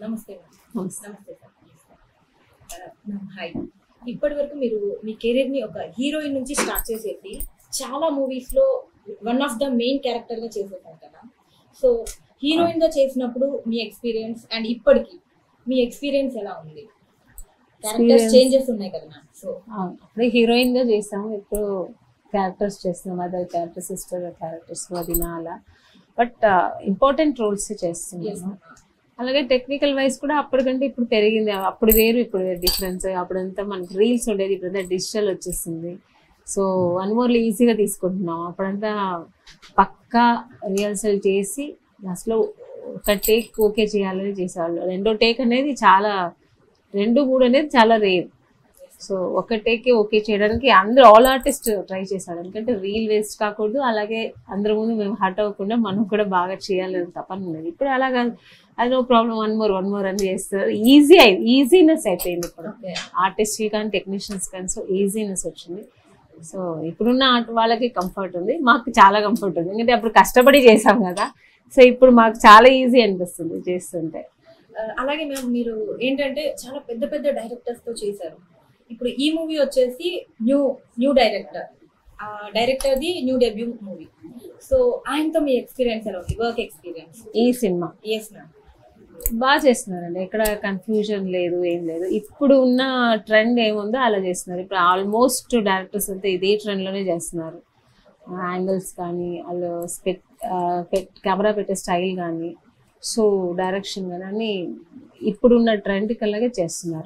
నమస్తే మ్యామ్. నమస్తే. నమస్తే సార్ ఆ, మ్యామ్ హాయ్ ఇప్పటి వరకు మీరు మీ కెరీర్ ని ఒక హీరోయిన్ నుంచి స్టార్ట్ చేసేసి చాలా మూవీస్ లో one of the main character గా చేసేసారు కదా సో హీరోయిన్ గా చేసినప్పుడు మీ ఎక్స్పీరియన్స్ అండ్ ఇప్పటికి మీ ఎక్స్పీరియన్స్ ఎలా ఉంది క్యారెక్టర్స్ Experience- చేంజెస్ ఉన్నాయి కదా మ్యామ్ సో అవును. అప్పుడే హీరోయిన్ గా చేసాము ఇప్పుడు క్యారెక్టర్స్ చేస్తున్నాం అదర్ క్యారెక్టర్ సిస్టర్ క్యారెక్టర్స్ వదిన అలా బట్ ఇంపార్టెంట్ రోల్స్ చేస్తున్నాము అలాగే టెక్నికల్ వైజ్ కూడా అప్పటికంటే ఇప్పుడు పెరిగింది అప్పుడు వేరు ఇప్పుడు డిఫరెన్స్ అప్పుడంతా మనకి రీల్స్ ఉండేది ఇప్పుడంతా డిజిటల్ వచ్చేసింది సో వన్ మోర్లు ఈజీగా తీసుకుంటున్నాం అప్పుడంతా పక్కా రిహర్సల్ చేసి అసలు ఒక టేక్ ఓకే చేయాలని చేసేవాళ్ళు రెండో టేక్ అనేది చాలా రెండు మూడు అనేది చాలా రేర్ సో ఒక టేకే ఓకే చేయడానికి అందరూ ఆల్ ఆర్టిస్ట్ ట్రై చేశారు ఎందుకంటే రీల్ వేస్ట్ కాకూడదు అలాగే అందరి ముందు మేము హర్ట్ అవ్వకుండా మనం కూడా బాగా చేయాలని తపన ఉన్నది ఇప్పుడు అలాగా అది no problem one more one more అని చేస్తారు ఈజీ అయి ఈజీనెస్ అయిపోయింది ఇప్పుడు ఓకే ఆర్టిస్ట్ కానీ టెక్నీషియన్స్ కానీ సో ఈజీనెస్ వచ్చింది సో ఇప్పుడున్న ఆర్ట్ వాళ్ళకి కంఫర్ట్ ఉంది మాకు చాలా కంఫర్ట్ ఉంది ఎందుకంటే అప్పుడు కష్టపడి చేసాం కదా సో ఇప్పుడు మాకు చాలా ఈజీ అనిపిస్తుంది చేస్తుంటే ఆ, అలాగే మ్యామ్ మీరు ఏంటంటే చాలా పెద్ద పెద్ద డైరెక్టర్స్ తో చేశారు ఇప్పుడు ఈ మూవీ వచ్చేసి న్యూ న్యూ డైరెక్టర్ డైరెక్టర్ది న్యూ డెబ్యూ మూవీ సో ఆయనతో మీ ఎక్స్పీరియన్స్ ఎలా ఉంది వర్క్ ఎక్స్పీరియన్స్ ఈ సినిమా ఎస్ మ్యామ్ బాగా చేస్తున్నారండి ఎక్కడ కన్ఫ్యూజన్ లేదు ఏం లేదు ఇప్పుడు ఉన్న ట్రెండ్ ఏముందో అలా చేస్తున్నారు ఇప్పుడు ఆల్మోస్ట్ డైరెక్టర్స్ అంతా ఇదే ట్రెండ్లోనే చేస్తున్నారు యాంగిల్స్ కానీ వాళ్ళు స్పెట్ కెమెరా పెట్టే స్టైల్ కానీ సో డైరెక్షన్ కానీ అన్ని ఇప్పుడున్న ట్రెండ్ కల్లాగే చేస్తున్నారు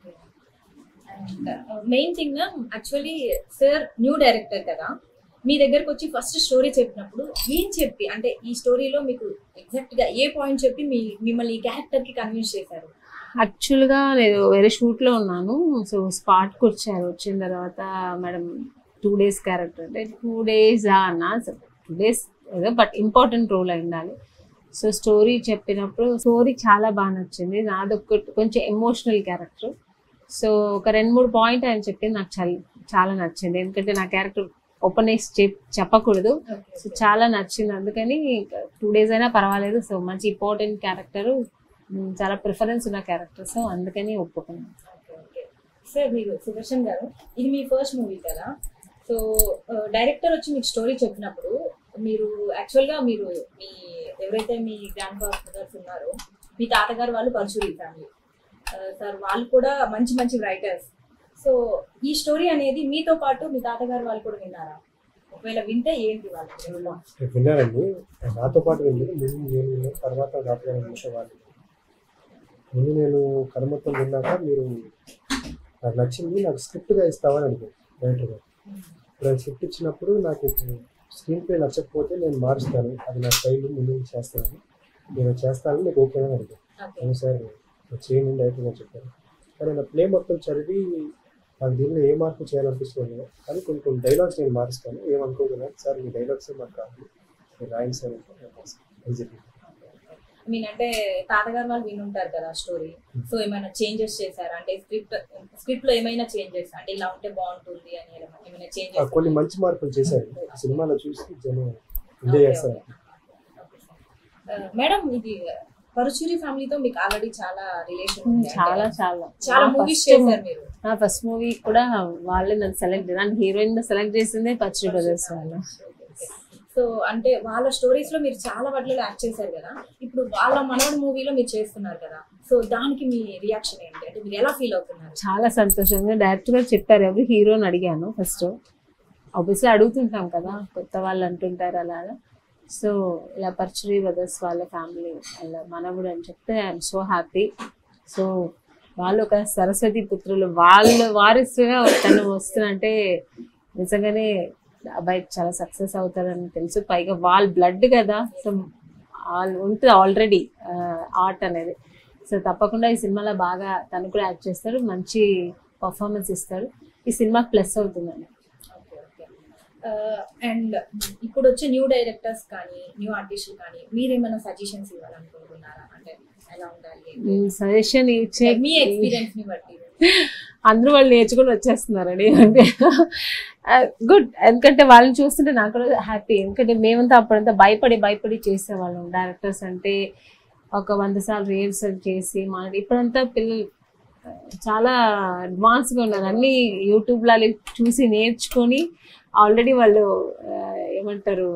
and main thing actually sir new director కదా మీ దగ్గరకు వచ్చి ఫస్ట్ స్టోరీ చెప్పినప్పుడు ఏం చెప్పి అంటే ఈ స్టోరీలో మీకు ఎగ్జాక్ట్ గా ఏ పాయింట్ చెప్పి మీ మిమ్మల్ని ఈ క్యారెక్టర్ కి కన్విన్స్ చేశారు యాక్చువల్గా నేను వేరే షూట్లో ఉన్నాను సో స్పాట్కి వచ్చారు వచ్చిన తర్వాత మేడం టూ డేస్ క్యారెక్టర్ అంటే టూ డేస్ అన్న టూ డేస్ ఏదో బట్ ఇంపార్టెంట్ రోల్ అయి ఉండాలి సో స్టోరీ చెప్పినప్పుడు స్టోరీ చాలా బాగా నచ్చింది నాదొక కొంచెం ఎమోషనల్ క్యారెక్టర్ సో ఒక రెండు మూడు పాయింట్ ఆయన చెప్పింది నాకు చాలా చాలా నచ్చింది ఎందుకంటే నా క్యారెక్టర్ ఓపెన్ చెప్ చెప్పకూడదు సో చాలా నచ్చింది అందుకని టూ డేస్ అయినా పర్వాలేదు సో మంచి ఇంపార్టెంట్ క్యారెక్టర్ చాలా ప్రిఫరెన్స్ ఉన్న క్యారెక్టర్ సో అందుకని ఒప్పుకున్నాను సార్ మీరు సుదర్శన్ గారు ఇది మీ ఫస్ట్ మూవీ కదా సో డైరెక్టర్ వచ్చి మీకు స్టోరీ చెప్పినప్పుడు మీరు యాక్చువల్ గా మీరు మీ ఎవరైతే మీ గ్రాండ్ ఫాదర్స్ ఉన్నారో మీ తాతగారు వాళ్ళు పరచూరి ఫ్యామిలీ సార్ వాళ్ళు కూడా మంచి మంచి రైటర్స్ సో ఈ స్టోరీ అనేది మీతో పాటు మీ తాతగారు వాళ్ళు కూడా విన్నారా ఒకవేళ వింటే ఏంటి వాళ్ళు విన్నారండి నాతో పాటు వెళ్ళి ముందు నేను విన్నాను తర్వాత నాతో విన్న వాళ్ళు ముందు నేను కథ మొత్తం విన్నాక మీరు నాకు నచ్చింది నాకు స్క్రిప్ట్గా ఇస్తామని అడిగాను డైరెక్టర్ గారు ఇప్పుడు ఆయన స్క్రిప్ట్ ఇచ్చినప్పుడు నాకు స్క్రీన్ ప్లే నచ్చకపోతే నేను మారుస్తాను అది నా స్టైల్ ముందు నుంచి చేస్తాను నేను చేస్తాను నీకు ఓకే అని అడిగాను ఓకే అవును సార్ చేయండి డైరెక్టర్ గారు చెప్పారు కానీ నా ప్లే మొత్తం చదివి నాకు దీనిలో ఏ మార్పు చేయాలనిపిస్తుంది కానీ కొన్ని కొన్ని డైలాగ్స్ నేను మారుస్తాను ఏమనుకోకుండా సార్ మీ డైలాగ్స్ మాకు కావాలి మీరు రాయండి సార్ అంటే నేను రాస్తాను. అది చెప్పింది ఐ మీన్ అంటే తాతగారు వాళ్ళు వినుంటారు కదా స్టోరీ సో ఏమైనా చేంజెస్ చేశారా అంటే స్క్రిప్ట్ స్క్రిప్ట్ లో ఏమైనా చేంజెస్ అంటే ఇలా ఉంటే బాగుంటుంది అని ఏమైనా- ఏమైనా ఆ, చేంజెస్ కొన్ని మంచి మార్పులు చేశారు ఈ సినిమాలో చూసి జనం ఎంజాయ్ చేస్తారు మేడం ఇది పరుచూరి ఫ్యామిలీతో మీకు ఆల్రెడీ చాలా రిలేషన్ ఉంది చాలా అంటే చాలా చాలా నా మూవీస్ first చేశారు మీరు నా ఫస్ట్ మూవీ కూడా వాళ్ళే నన్ను సెలెక్ట్ నన్ను హీరోయిన్ సెలెక్ట్ చేసిందే పచ్చి బ్రదర్స్ వాళ్ళు సో అంటే వాళ్ళ స్టోరీస్ లో మీరు చాలా వాటిలో యాక్ట్ చేశారు కదా ఇప్పుడు వాళ్ళ మనవడి మూవీలో మీరు చేస్తున్నారు కదా సో దానికి మీ రియాక్షన్ ఏంటి అంటే మీరు ఎలా ఫీల్ అవుతున్నారు చాలా సంతోషంగా డైరెక్ట్ గా చెప్పారు ఎవరు హీరోని అడిగాను ఫస్ట్ ఆబ్వియస్లీ అడుగుతుంటాం కదా కొత్త వాళ్ళు అంటుంటారు అలా అలా. సో ఇలా పర్చురీ బ్రదర్స్ వాళ్ళ ఫ్యామిలీ వాళ్ళ మనవుడు అని చెప్తే ఐఎమ్ సో హ్యాపీ సో వాళ్ళు ఒక సరస్వతి పుత్రులు వాళ్ళ వారసుగా తను వస్తున్నంటే నిజంగానే అబ్బాయి చాలా సక్సెస్ అవుతారని తెలుసు పైగా వాళ్ళ బ్లడ్ కదా సో వాళ్ళు ఉంటుంది ఆల్రెడీ ఆర్ట్ అనేది సో తప్పకుండా ఈ సినిమాలో బాగా తను కూడా యాక్ట్ చేస్తాడు మంచి పర్ఫార్మెన్స్ ఇస్తాడు ఈ సినిమా ప్లస్ అవుతుందండి ఓకే ఓకే అండ్ ఇప్పుడు వచ్చే న్యూ డైరెక్టర్స్ కానీ న్యూ ఆర్టిస్టులు కానీ మీరేమైనా సజెషన్స్ ఇవ్వాలనుకుంటున్నారా అంటే ఎలా ఉండాలి సజెషన్ ఇచ్చే మీ ఎక్స్పీరియన్స్ ని బట్టి అందరూ వాళ్ళు నేర్చుకుని వచ్చేస్తున్నారండి అంటే గుడ్ ఎందుకంటే వాళ్ళని చూస్తుంటే నాకు కూడా హ్యాపీ ఎందుకంటే మేమంతా అప్పుడంతా భయపడి భయపడి చేసేవాళ్ళం డైరెక్టర్స్ అంటే ఒక వంద సార్లు రిహర్సల్ చేసి మన ఇప్పుడంతా పిల్లలు ఆ, చాలా అడ్వాన్స్గా ఉన్నారు అన్ని యూట్యూబ్లో అలా చూసి నేర్చుకొని ఆల్రెడీ వాళ్ళు ఆ, ఏమంటారు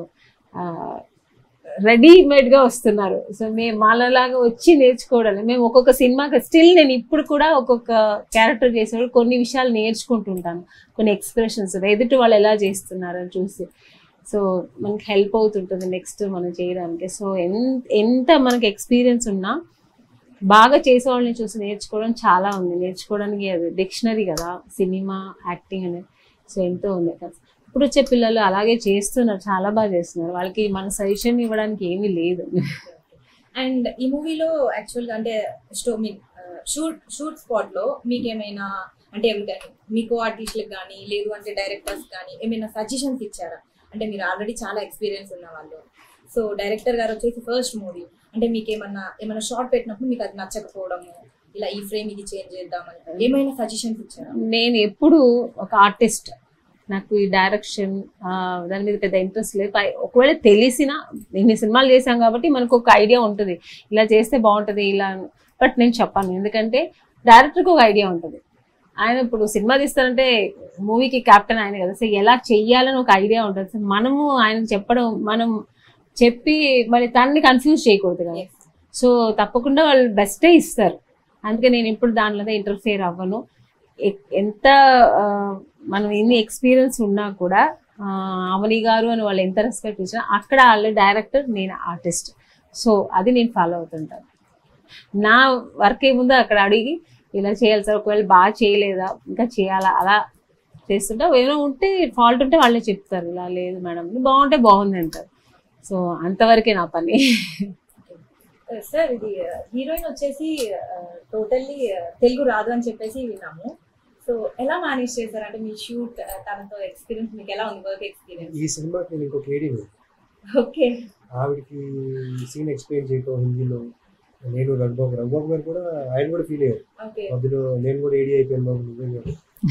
రెడీమేడ్గా వస్తున్నారు సో మేము మాలలాగా వచ్చి నేర్చుకోవడం మేము ఒక్కొక్క సినిమాకి స్టిల్ నేను ఇప్పుడు కూడా ఒక్కొక్క క్యారెక్టర్ చేసేవాళ్ళు కొన్ని విషయాలు నేర్చుకుంటుంటాను కొన్ని ఎక్స్ప్రెషన్స్ ఎదుటి వాళ్ళు ఎలా చేస్తున్నారు అని చూసి సో మనకి హెల్ప్ అవుతుంటుంది నెక్స్ట్ మనం చేయడానికి సో ఎంత ఎంత మనకి ఎక్స్పీరియన్స్ ఉన్నా బాగా చేసే వాళ్ళని చూసి నేర్చుకోవడం చాలా ఉంది నేర్చుకోవడానికి అది డిక్షనరీ కదా సినిమా యాక్టింగ్ అనేది సో ఎంతో ఉంది ఇప్పుడు వచ్చే పిల్లలు అలాగే చేస్తున్నారు చాలా బాగా చేస్తున్నారు వాళ్ళకి మన సజెషన్ ఇవ్వడానికి ఏమీ లేదు అండ్ ఈ మూవీలో యాక్చువల్ గా అంటే స్టో మీ షూట్ షూట్ స్పాట్ లో మీకు ఏమైనా అంటే ఎవరికైనా మీకు ఆర్టిస్టులకు కానీ లేదు అంటే డైరెక్టర్స్ కానీ ఏమైనా సజెషన్స్ ఇచ్చారా అంటే మీరు ఆల్రెడీ చాలా ఎక్స్పీరియన్స్ ఉన్న వాళ్ళు సో డైరెక్టర్ గారు వచ్చేసి ఫస్ట్ మూవీ అంటే మీకు ఏమన్నా ఏమైనా షార్ట్ పెట్టినప్పుడు మీకు అది నచ్చకపోవడము ఇలా ఈ ఫ్రేమ్ ఇది చేంజ్ చేద్దామని ఏమైనా సజెషన్స్ ఇచ్చారా నేను ఎప్పుడు ఒక ఆర్టిస్ట్ నాకు ఈ డైరెక్షన్ దాని మీద పెద్ద ఇంట్రెస్ట్ లేదు పై- ఒకవేళ తెలిసిన ఇన్ని సినిమాలు చేశాం కాబట్టి మనకు ఒక ఐడియా ఉంటుంది ఇలా చేస్తే బాగుంటుంది ఇలా బట్ నేను చెప్పాను ఎందుకంటే డైరెక్టర్కి ఒక ఐడియా ఉంటుంది ఆయన ఇప్పుడు సినిమా తీస్తారంటే మూవీకి కెప్టెన్ ఆయన కదా సో ఎలా చెయ్యాలని ఒక ఐడియా ఉంటుంది సో మనము ఆయనకు చెప్పడం మనం చెప్పి మరి తనని కన్ఫ్యూజ్ చేయకూడదు కదా Yes. సో తప్పకుండా వాళ్ళు బెస్టే ఇస్తారు అందుకే నేను ఇప్పుడు దాంట్లో ఇంటర్ఫియర్ అవ్వను ఎ- ఎంత ఆ, మనం ఎన్ని ఎక్స్పీరియన్స్ ఉన్నా కూడా ఆ, అవని గారు అని వాళ్ళు ఎంత రెస్పెక్ట్ ఇచ్చినా అక్కడ వాళ్ళ డైరెక్టర్ నేను ఆర్టిస్ట్ సో అది నేను ఫాలో అవుతుంటాను నా వర్క్ ఏముందో అక్కడ అడిగి ఇలా చేయాలి సార్ ఒకవేళ బాగా చేయలేదా ఇంకా చేయాలా అలా చేస్తుంటే ఏమైనా ఉంటే ఫాల్ట్ ఉంటే వాళ్ళే చెప్తారు ఇలా లేదు మేడం బాగుంటే బాగుంది అంటారు సో అంతవరకే నా పని సార్ ఇది హీరోయిన్ వచ్చేసి టోటల్లీ తెలుగు రాదు అని చెప్పేసి విన్నాము సో ఎలా మేనేజ్ చేశారు అంటే మీ షూట్ తనతో ఎక్స్పీరియన్స్ మీకు ఎలా ఉంది వర్క్ ఎక్స్పీరియన్స్ ఈ సినిమాకి నేను ఇంకొక ఏడీ ఓకే ఆవిడకి సీన్ ఎక్స్ప్లెయిన్ చేయటం హిందీలో నేను రఘుబాబు రఘుబాబు గారు కూడా ఆయన కూడా ఫీల్ అయ్యారు ఓకే మధ్యలో నేను కూడా ఏడీ అయిపోయాను బాబు నిజంగా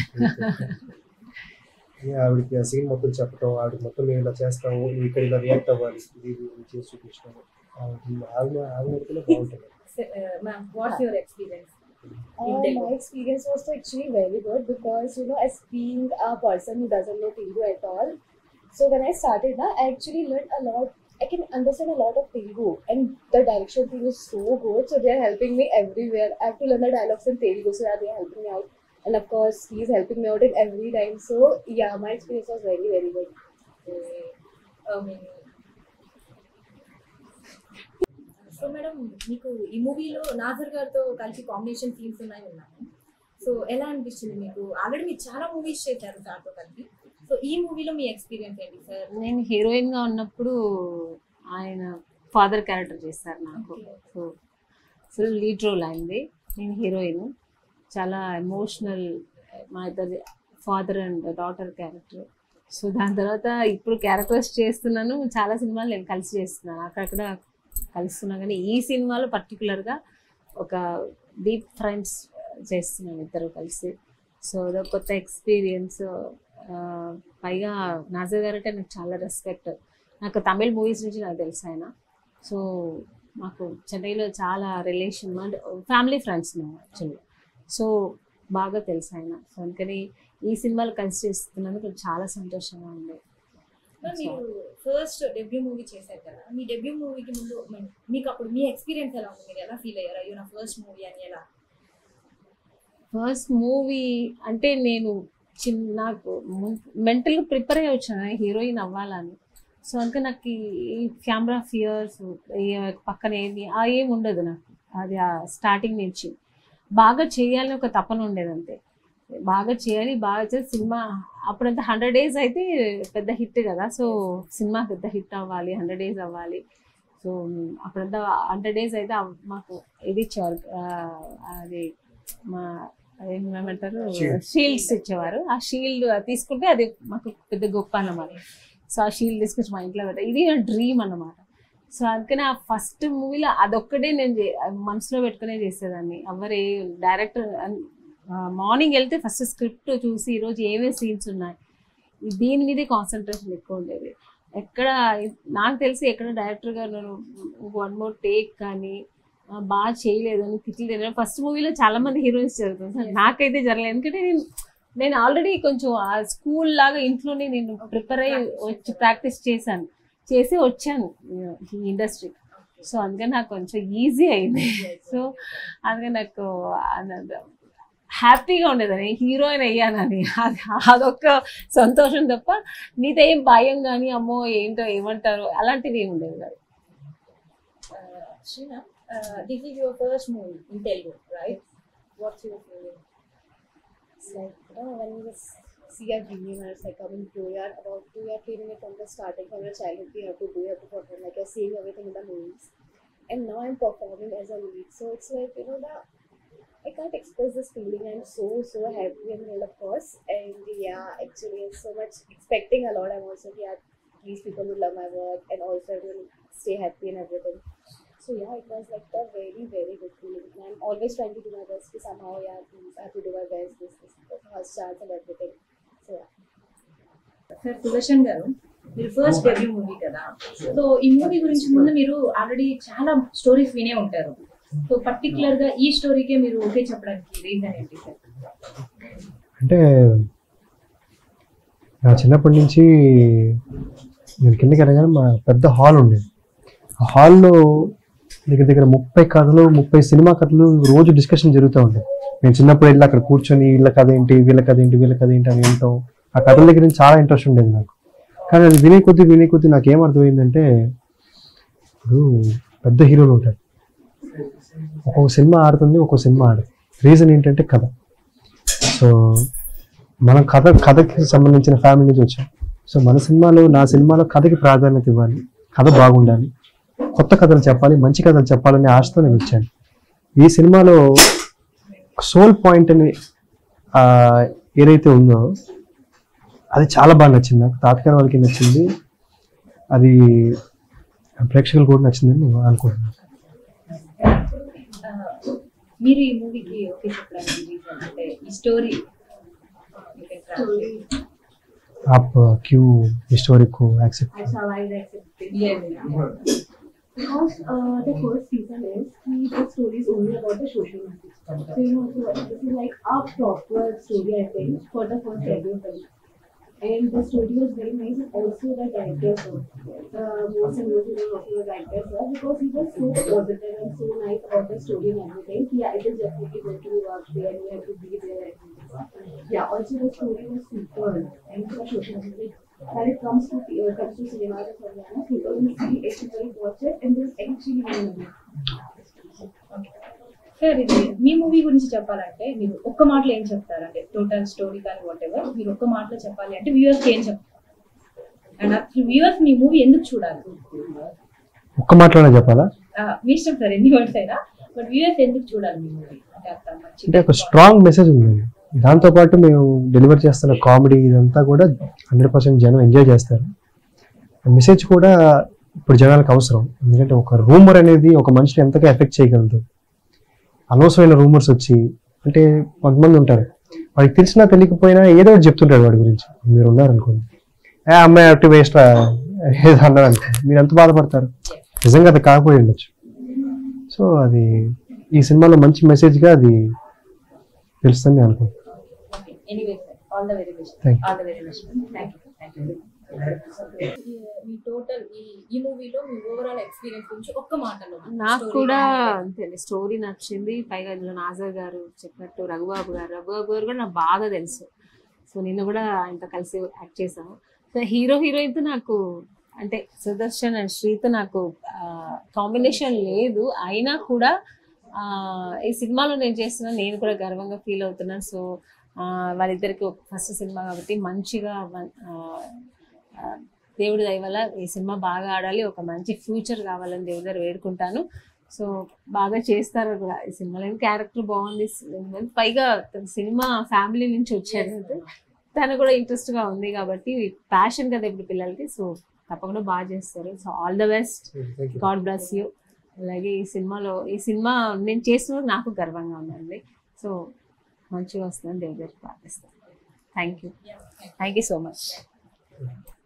ఏ ఆవిడకి ఆ సీన్ మొత్తం చెప్పటం ఆవిడకి మొత్తం మేము ఇలా చేస్తాము నువ్వు ఇక్కడ ఇలా రియాక్ట్ అవ్వాలి ఇది ఇది ఇది చేసి చూపించడం ఆవిడ ఆవిడ ఆవిడ వరకునే బాగుంటుంది ma'am what's your experience Uh, my experience was so actually very good because you know as being a person who doesn't know Telugu at all, so when I started na, I actually learned a lot. I can understand a lot of Telugu and the direction team is so good. So they are helping me everywhere. I have to learn the dialogues in Telugu, so yeah, they are helping me out. And of course, he is helping me out in every time. So yeah, my experience was very very good. So madam మీకు ఈ మూవీలో నాజర్ గారితో కలిసి combination scenes ఉన్నాయి విన్నాను so ఎలా అనిపించింది మీకు ఆల్రెడీ మీరు చాలా మూవీస్ చేశారు సార్తో కలిసి సో ఈ మూవీలో మీ ఎక్స్పీరియన్స్ ఏంటి సార్ నేను హీరోయిన్ గా ఉన్నప్పుడు ఆయన ఫాదర్ క్యారెక్టర్ చేస్తారు నాకు సో ఫుల్ లీడ్ రోల్ అయింది నేను హీరోయిన్ చాలా ఎమోషనల్ మా ఇద్దరి father and daughter character so దాని తర్వాత ఇప్పుడు క్యారెక్టర్స్ చేస్తున్నాను చాలా సినిమాలు నేను కలిసి చేస్తున్నాను అక్కడక్కడ కలుస్తున్నా కానీ ఈ సినిమాలో పర్టికులర్గా ఒక డీప్ ఫ్రెండ్స్ చేస్తున్నాను ఇద్దరు కలిసి సో అదొక కొత్త ఎక్స్పీరియన్స్ పైగా నాజర్ గారు అంటే నాకు చాలా రెస్పెక్ట్ నాకు తమిళ్ మూవీస్ నుంచి నాకు తెలుసు ఆయన సో మాకు చెన్నైలో చాలా రిలేషన్ అంటే ఫ్యామిలీ ఫ్రెండ్స్ మేము యాక్చువల్లీ సో బాగా తెలుసు ఆయన సో అందుకని ఈ సినిమాలు కలిసి చేస్తున్నందుకు చాలా సంతోషంగా ఉంది మ్యామ్, మీరు ఫస్ట్ డెబ్యూ మూవీ చేశారు కదా మీ డెబ్యూ మూవీకి ముందు I mean, మీకు అప్పుడు మీ ఎక్స్పీరియన్స్ ఎలా ఉంది మీరు ఎలా ఫీల్ అయ్యారు అయ్యో నా ఫస్ట్ మూవీ అని ఎలా ఫస్ట్ మూవీ అంటే నేను చిన్న నాకు మెంటల్గా ప్రిపేర్ అయ్యి వచ్చాను హీరోయిన్ అవ్వాలని సో అందుకే నాకు ఈ కెమెరా ఫియర్స్ పక్కన ఏది ఆ ఏం ఉండదు నాకు అది ఆ స్టార్టింగ్ నుంచి బాగా చేయాలని ఒక తపన ఉండేది అంతే బాగా చేయాలి బాగా చేసి సినిమా అప్పుడంతా హండ్రెడ్ డేస్ అయితే పెద్ద హిట్ కదా సో సినిమా పెద్ద హిట్ అవ్వాలి హండ్రెడ్ డేస్ అవ్వాలి సో అప్పుడంతా హండ్రెడ్ డేస్ అయితే అవ్- మాకు ఇది ఇచ్చేవారు ఆ, అది మా ఏమంటారు Shield. షీల్డ్స్ ఇచ్చేవారు ఆ షీల్డ్ తీసుకుంటే అది మాకు పెద్ద గొప్ప అన్నమాట సో ఆ షీల్డ్ తీసుకొచ్చి మా ఇంట్లో పెట్టా ఇది నా డ్రీమ్ అన్నమాట సో అందుకని ఆ ఫస్ట్ మూవీలో అదొక్కటే నేను చే- మనసులో పెట్టుకునే చేసేదాన్ని ఎవరే డైరెక్టర్ మార్నింగ్ వెళ్తే ఫస్ట్ స్క్రిప్ట్ చూసి ఈరోజు ఏమేమి సీన్స్ ఉన్నాయి ఈ దీని మీదే కాన్సన్ట్రేషన్ ఎక్కువ ఉండేది ఎక్కడ నాకు తెలిసి ఎక్కడ డైరెక్టర్ గారు నేను వన్ మోర్ టేక్ కానీ ఆ, బాగా చేయలేదు అని తిట్లు తినడం ఫస్ట్ మూవీలో చాలా మంది హీరోయిన్స్ జరుగుతుంది అసలు నాకైతే జరగలేదు ఎందుకంటే నేను నేను ఆల్రెడీ కొంచెం ఆ స్కూల్ లాగా ఇంట్లోనే నేను ప్రిపేర్ అయ్యి వచ్చి ప్రాక్టీస్ చేశాను చేసి వచ్చాను ఈ ఇండస్ట్రీ సో అందుకని నాకు కొంచెం ఈజీ అయింది సో అందుకని నాకు అన- హ్యాపీగా ఉండేదని హీరోయిన్ అయ్యానని అది అదొక సంతోషం తప్ప నీతో ఏం భయం కానీ అమ్మో ఏంటో ఏమంటారు అలాంటివి ఏమి ఉండేది కాదు Sheena, uh, this is your first movie in Telugu, right? What's your feeling? It's like, you know, when you just see a dream and it's like coming true, you're about to, you're feeling it from the starting, from your childhood, you have to do, you have to perform, like you're seeing everything in the movies. And now I'm performing as a lead. So it's like, you know, the I can't express this feeling. I'm so, so happy and well, of course. And yeah, actually, I'm so much expecting a lot. I'm also, yeah, these people will love my work and also I will stay happy and everything. So yeah, it was like a very, very good feeling. And I'm always trying to do my best to somehow, yeah, please, I have to do my best. This, this, the first chance and everything. So yeah. Sir Sudarshan garu మీరు first debut movie కదా so ఈ movie గురించి ముందు మీరు already చాలా stories వినే ఉంటారు so particular గా ఈ స్టోరీకే మీరు ఓకే చెప్పడానికి రీజన్ ఏంటి సార్ అంటే నా చిన్నప్పటి నుంచి నేను కిందకి వెళ్ళగానే మా పెద్ద హాల్ ఉండేది ఆ హాల్లో దగ్గర దగ్గర ముప్పై కథలు ముప్పై సినిమా కథలు రోజు డిస్కషన్ జరుగుతూ ఉంటాయి నేను చిన్నప్పుడు వెళ్ళి అక్కడ కూర్చొని వీళ్ళ కథ ఏంటి వీళ్ళ కథ ఏంటి వీళ్ళ కథ ఏంటి అని వింటాం ఆ కథల దగ్గర నుంచి చాలా ఇంట్రెస్ట్ ఉండేది నాకు కానీ అది వినే కొద్దీ వినే కొద్దీ నాకు ఏం అర్థమైందంటే ఇప్పుడు పెద్ద హీరోలు ఉంటారు ఒక్కొక్క సినిమా ఆడుతుంది ఒక్కొక్క సినిమా ఆడదు రీజన్ ఏంటంటే కథ సో మనం కథ కథకి సంబంధించిన ఫ్యామిలీ నుంచి వచ్చాం సో మన సినిమాలో నా సినిమాలో కథకి ప్రాధాన్యత ఇవ్వాలి కథ బాగుండాలి కొత్త కథలు చెప్పాలి మంచి కథలు చెప్పాలనే ఆశతో నేను వచ్చాను ఈ సినిమాలో సోల్ పాయింట్ అని ఆ, ఏదైతే ఉందో అది చాలా బాగా నచ్చింది నాకు తాత్కాల వాళ్ళకి నచ్చింది అది ప్రేక్షకులు కూడా నచ్చిందని నేను అనుకుంటున్నాను ఆ, మీరు ఈ మూవీకి ఓకే చెప్పడానికి రీజన్ అంటే ఈ స్టోరీ आप क्यों स्टोरी को accept That's how I accepted it. Because uh, the first reason is कि the story is only about the social message. So you know, so this is like a proper story I think for the first debut film. And the story was very nice and also the director was the most and most important the director was because he was so positive and so nice about the story and everything. Yeah, it is definitely going to be worked there and you have to be there. and everything. Yeah, also the story was super and for social message. When it comes to uh, comes to cinema and Haryana, people will see it, people will watch it, and they'll actually want to know. Sir ఇది మీ movie గురించి చెప్పాలంటే మీరు ఒక్క మాటలో ఏం చెప్తారు అంటే టోటల్ స్టోరీ కానీ వాట్ ఎవర్ మీరు ఒక్క మాటలో చెప్పాలి అంటే వ్యూవర్స్ ఏం చెప్తారు అండ్ అసలు వ్యూవర్స్ మీ మూవీ ఎందుకు చూడాలి ఒక్క మాటలోనే చెప్పాలా ఆ, మీ ఇష్టం సార్ ఎన్ని వర్డ్స్ అయినా బట్ వ్యూవర్స్ ఎందుకు చూడాలి మీ మూవీ అంటే అంత మంచి అంటే ఒక స్ట్రాంగ్ మెసేజ్ ఉందండి దాంతోపాటు మేము డెలివర్ చేస్తున్న కామెడీ ఇదంతా కూడా హండ్రెడ్ పర్సెంట్ జనం ఎంజాయ్ చేస్తారు మెసేజ్ కూడా ఇప్పుడు జనాలకు అవసరం ఎందుకంటే ఒక రూమర్ అనేది ఒక మనిషిని ఎంతగా ఎఫెక్ట్ చేయగలదు అనవసరమైన రూమర్స్ వచ్చి అంటే కొంతమంది ఉంటారు వాడికి తెలిసినా తెలియకపోయినా ఏదో ఒకటి చెప్తుంటాడు వాడి గురించి మీరు ఉన్నారనుకోండి ఏ అమ్మాయి అటు వేస్ట్ ఏదో అన్నారనుకో మీరు ఎంత బాధపడతారు నిజంగా అది కాకపోయి ఉండొచ్చు సో అది ఈ సినిమాలో మంచి మెసేజ్గా అది తెలుస్తుంది నేను అనుకుంటున్నాను anyway sir all the very best Thank you. All the very best thank you thank you మీ టోటల్ ఈ ఈ మూవీలో మీ ఓవరాల్ ఎక్స్పీరియన్స్ గురించి ఒక్క మాటలో నాకు story కూడా కానీ అంతే స్టోరీ నచ్చింది పైగా ఇందులో నాజర్ గారు చెప్పినట్టు రఘుబాబు గారు రఘుబాబు గారు కూడా నాకు బాగా తెలుసు సో నిన్న కూడా ఆయనతో కలిసి యాక్ట్ చేసాము సో హీరో హీరోయిన్తో నాకు అంటే సుదర్శన్ అండ్ శ్రీతో నాకు కాంబినేషన్ లేదు అయినా కూడా ఆ, ఈ సినిమాలో నేను చేస్తున్నా నేను కూడా గర్వంగా ఫీల్ అవుతున్నాను సో ఆ, వాళ్ళిద్దరికి ఫస్ట్ సినిమా కాబట్టి మంచిగా మ- ఆ, ఆ, దేవుడి దయ వల్ల ఈ సినిమా బాగా ఆడాలి ఒక మంచి ఫ్యూచర్ కావాలని దేవుడి దగ్గర వేడుకుంటాను సో బాగా చేస్తారు కూడా ఈ సినిమాలో క్యారెక్టర్ బాగుంది పైగా తన సినిమా ఫ్యామిలీ నుంచి వచ్చారు తను కూడా ఇంట్రెస్ట్ గా ఉంది కాబట్టి ప్యాషన్ కదా ఇప్పుడు పిల్లలకి సో తప్పకుండా బాగా చేస్తారు so all the best God bless you అలాగే ఈ సినిమాలో ఈ సినిమా నేను చేస్తున్నది నాకు గర్వంగా ఉందండి సో మంచిగా వస్తుందని దేవుడి దగ్గర ప్రార్థిస్తాను thank you thank you so much